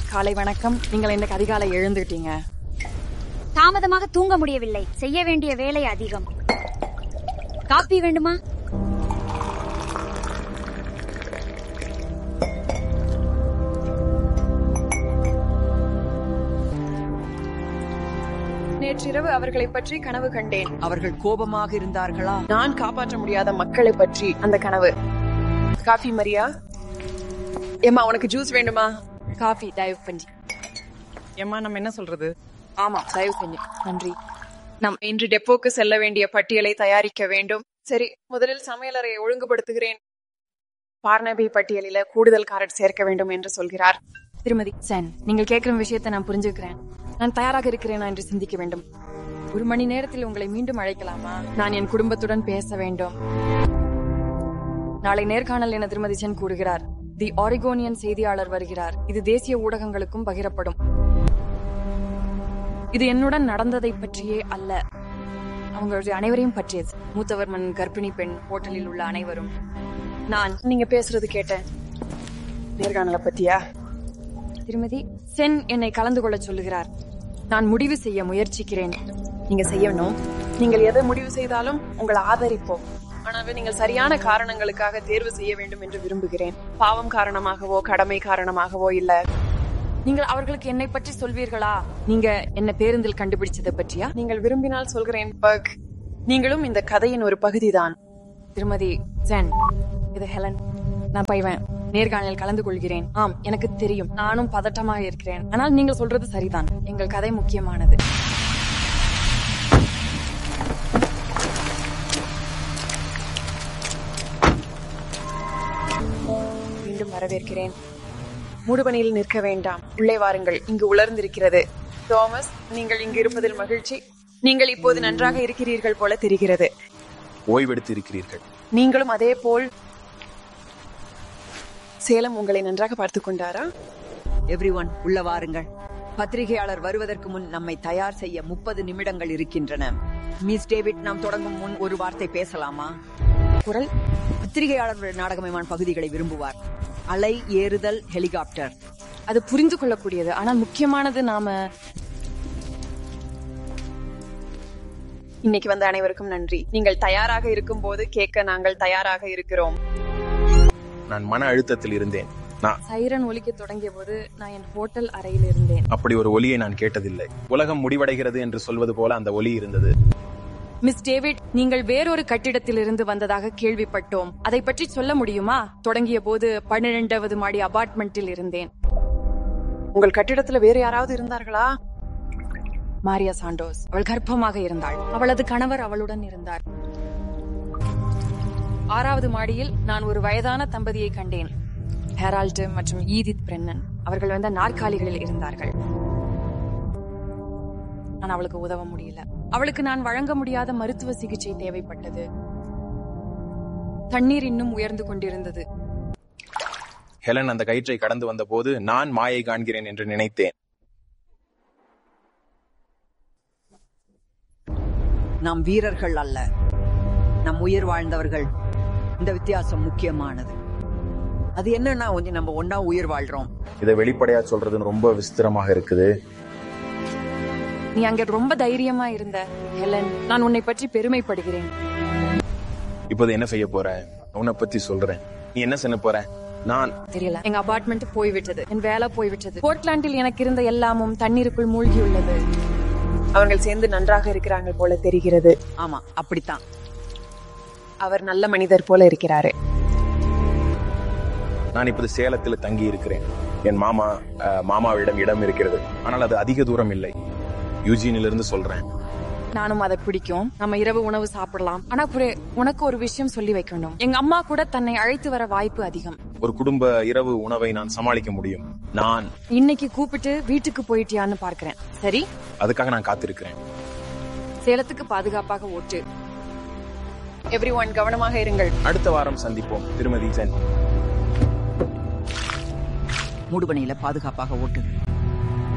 காலை வணக்கம் நீங்கள் இன்னைக்கு அதிகாலை எழுந்துட்டீங்க தாமதமாக தூங்க முடியவில்லை செய்ய வேண்டிய வேலை அதிகம் காப்பி வேண்டுமா நேற்றிரவு அவர்களை பற்றி கனவு கண்டேன் அவர்கள் கோபமாக இருந்தார்களா நான் காப்பாற்ற முடியாத மக்களை பற்றி அந்த கனவு காஃபி மரியா ஏம்மா உனக்கு ஜூஸ் வேண்டுமா காஃபி தயவு பண்ணி ஏம்மா நம்ம என்ன சொல்றது ஆமா தயவு செஞ்சு நன்றி நாம் இன்று டெப்போக்கு செல்ல வேண்டிய பட்டியலை தயாரிக்க வேண்டும் சரி முதலில் சமையலறையை ஒழுங்குபடுத்துகிறேன் பார்னபி பட்டியலில கூடுதல் காரட் சேர்க்க வேண்டும் என்று சொல்கிறார் திருமதி சென் நீங்கள் கேட்கிற விஷயத்தை நான் புரிஞ்சுக்கிறேன் நான் தயாராக இருக்கிறேனா என்று சிந்திக்க வேண்டும் ஒரு மணி நேரத்தில் உங்களை மீண்டும் அழைக்கலாமா நான் என் குடும்பத்துடன் பேச வேண்டும் நாளை நேர்காணல் என திருமதி சென் கூறுகிறார் தி ஆரிகோனியன் செய்தியாளர் வருகிறார் இது தேசிய ஊடகங்களுக்கும் பகிரப்படும் இது என்னுடன் நடந்ததை பற்றியே அல்ல அவங்களுடைய அனைவரையும் பற்றியது மூத்தவர் மன் கர்ப்பிணி பெண் ஹோட்டலில் உள்ள அனைவரும் நான் நீங்க பேசுறது கேட்டேன் நேர்காணலை பத்தியா திருமதி சென் என்னை கலந்து கொள்ள சொல்லுகிறார் நான் முடிவு செய்ய முயற்சிக்கிறேன் நீங்க செய்யணும் நீங்கள் எதை முடிவு செய்தாலும் உங்களை ஆதரிப்போம் ஆனால் நீங்கள் சரியான காரணங்களுக்காக தேர்வு செய்ய வேண்டும் என்று விரும்புகிறேன் பாவம் காரணமாகவோ கடமை காரணமாகவோ இல்ல நீங்கள் அவர்களுக்கு என்னை பற்றி சொல்வீர்களா நீங்க என்ன பேருந்தில் கண்டுபிடிச்சதை பற்றியா நீங்கள் விரும்பினால் சொல்கிறேன் பக் நீங்களும் இந்த கதையின் ஒரு பகுதிதான் திருமதி சென் இது ஹெலன் நான் பைவன் நேர்காணலில் கலந்து கொள்கிறேன் ஆம் எனக்கு தெரியும் நானும் பதட்டமாக இருக்கிறேன் ஆனால் நீங்கள் சொல்றது சரிதான் எங்கள் கதை முக்கியமானது மீண்டும் வரவேற்கிறேன் மூடுபனியில் நிற்க வேண்டாம் உள்ளே வாருங்கள் இங்கு உலர்ந்திருக்கிறது தோமஸ் நீங்கள் இங்கு இருப்பதில் மகிழ்ச்சி நீங்கள் இப்போது நன்றாக இருக்கிறீர்கள் போல தெரிகிறது ஓய்வெடுத்து இருக்கிறீர்கள் நீங்களும் அதே போல் சேலம் உங்களை நன்றாக பார்த்துக் கொண்டாரா எவ்ரிஒன் உள்ள வாருங்கள் பத்திரிகையாளர் வருவதற்கு முன் நம்மை தயார் செய்ய முப்பது நிமிடங்கள் இருக்கின்றன மிஸ் டேவிட் நாம் தொடங்கும் முன் ஒரு வார்த்தை பேசலாமா குரல் பத்திரிகையாளர் நாடகமயமான பகுதிகளை விரும்புவார் அலை ஏறுதல் ஹெலிகாப்டர் அது புரிந்து கொள்ளக்கூடியது ஆனால் முக்கியமானது நாம இன்னைக்கு வந்த அனைவருக்கும் நன்றி நீங்கள் தயாராக இருக்கும் போது கேட்க நாங்கள் தயாராக இருக்கிறோம் நான் மன அழுத்தத்தில் இருந்தேன் நான் சைரன் ஒலிக்க தொடங்கிய போது நான் என் ஹோட்டல் அறையில் இருந்தேன் அப்படி ஒரு ஒலியை நான் கேட்டதில்லை உலகம் முடிவடைகிறது என்று சொல்வது போல அந்த ஒலி இருந்தது மிஸ் டேவிட் நீங்கள் வேறொரு கட்டிடத்திலிருந்து வந்ததாக கேள்விப்பட்டோம் அதை பற்றி சொல்ல முடியுமா தொடங்கிய போது பன்னிரெண்டாவது மாடி அபார்ட்மெண்டில் இருந்தேன் உங்கள் கட்டிடத்துல வேற யாராவது இருந்தார்களா மாரியா சாண்டோஸ் அவள் கர்ப்பமாக இருந்தாள் அவளது கணவர் அவளுடன் இருந்தார் ஆறாவது மாடியில் நான் ஒரு வயதான தம்பதியை கண்டேன் ஹெரால்டு மற்றும் ஈதித் பிரன்னன் அவர்கள் வந்த நாற்காலிகளில் இருந்தார்கள் நான் அவளுக்கு உதவ முடியல அவளுக்கு நான் வழங்க முடியாத மருத்துவ சிகிச்சை தேவைப்பட்டது தண்ணீர் இன்னும் உயர்ந்து கொண்டிருந்தது ஹெலன் அந்த கயிற்றை கடந்து வந்த போது நான் மாயை காண்கிறேன் என்று நினைத்தேன் நாம் வீரர்கள் அல்ல நம் உயிர் வாழ்ந்தவர்கள் இந்த வித்தியாசம் முக்கியமானது அது என்னன்னா கொஞ்சம் நம்ம ஒன்னா உயிர் வாழ்றோம் இதை வெளிப்படையா சொல்றது ரொம்ப விஸ்திரமாக இருக்குது நீ அங்க ரொம்ப தைரியமா இருந்த ஹெலன் நான் உன்னை பற்றி பெருமைப்படுகிறேன் இப்போது என்ன செய்ய போற உன்னை பத்தி சொல்றேன் நீ என்ன செய்ய போற நான் தெரியல எங்க அபார்ட்மெண்ட் போய்விட்டது என் வேலை போய்விட்டது போர்ட்லாண்டில் எனக்கு இருந்த எல்லாமும் தண்ணீருக்குள் மூழ்கியுள்ளது அவர்கள் சேர்ந்து நன்றாக இருக்கிறாங்க போல தெரிகிறது ஆமா அப்படித்தான் அவர் நல்ல மனிதர் போல இருக்கிறாரு நான் இப்போது சேலத்தில் தங்கி இருக்கிறேன் என் மாமா அஹ், மாமாவிடம் இடம் இருக்கிறது ஆனால் அது அதிக தூரம் இல்லை யூஜினிலிருந்து சொல்றேன் நானும் அதை பிடிக்கும் நம்ம இரவு உணவு சாப்பிடலாம் ஆனா குரே உனக்கு ஒரு விஷயம் சொல்லி வைக்கணும் எங்க அம்மா கூட தன்னை அழைத்து வர வாய்ப்பு அதிகம் ஒரு குடும்ப இரவு உணவை நான் சமாளிக்க முடியும் நான் இன்னைக்கு கூப்பிட்டு வீட்டுக்கு போயிட்டியான்னு பார்க்கிறேன் சரி அதுக்காக நான் காத்திருக்கிறேன் சேலத்துக்கு பாதுகாப்பாக ஓட்டு எவ்ரி ஒன் கவனமாக இருங்கள் அடுத்த வாரம் சந்திப்போம் திருமதி சென் மூடுபனியில பாதுகாப்பாக ஓட்டு